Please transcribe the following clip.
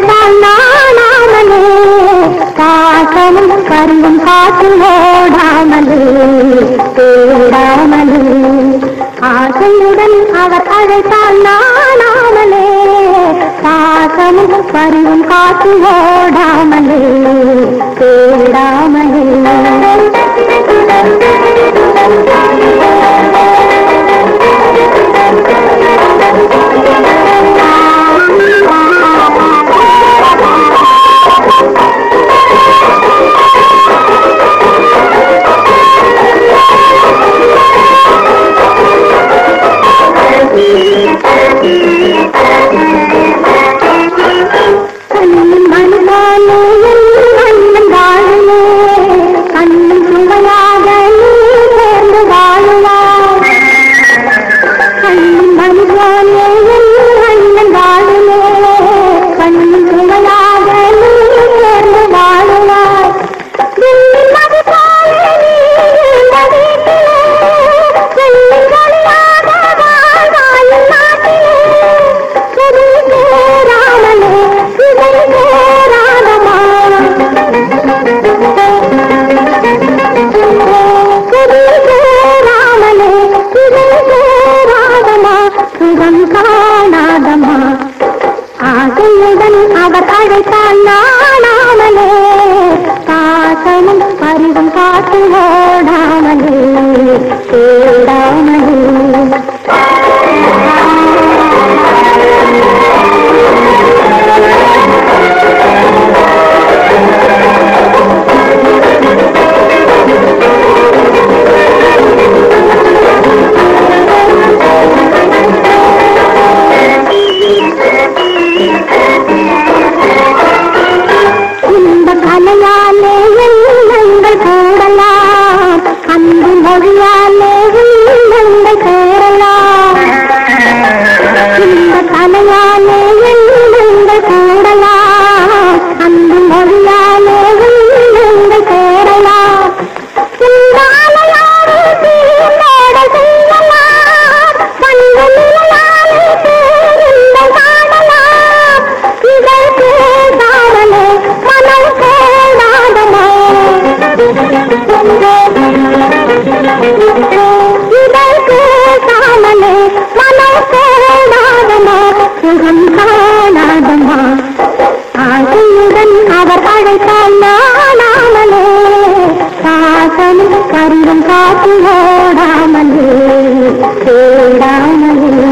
அழைத்தால் நானாமலே பாசமும் கருவும் காற்றும் ஓடாமலே தேடாமலே ஆசையுடன் அவர் அழைத்தால் நானாமலே பாசமும் கருவும் காற்றும் ஓடாமலே தேடாமலே கண்ணின் மணிமாலே என் அண்ணன் வாழுமே கண்ணின் சுவையாக நீ சேர்ந்து வாழுவாய் கண்ணின் மணிமாலே என் அண்ணன் வாழுமே கண்ணின் சுவையாக நீ சேர்ந்து வாழுவாய் விண்ணின் மதிப்பாலே நீ இந்த வீட்டிலே வெள்ளின் ஒளியாக வாழ்வாய் என் நாட்டிலே செடி சேராமலே இதை சேராதமா செடி சேராமலே இதை சேராதமா சுகம் காணாதமா ஆசையுடன் அவர் அழைத்தால் நானாமலே பாசமும் பரிவும் காத்து ஓடாமலே தேடாமலே இந்த கலையாலே எண்ணங்கள் கூடலாம் அன்பு மொழியாலே உள்ளங்கள் சேரலாம் இந்த கலையாலே எண்ணங்கள் கூடலாம் அன்பு மொழியாலே உள்ளங்கள் சேரலாம் இந்த அலையாலே தீர்ந்தோட செய்யலாம் பண்பு நிலையாலே பேரின்பம் காணலாம் இதழ் கேடாமலே மனம் கேடாதமா இதழ் கேடாமலே மனம் கேடாதமா சுகம் காணாதமா ஆசையுடன் அவர் அழைத்தால் நானாமலே பாசமும் கருவும் காத்து ஓடாமலே தேடாமலே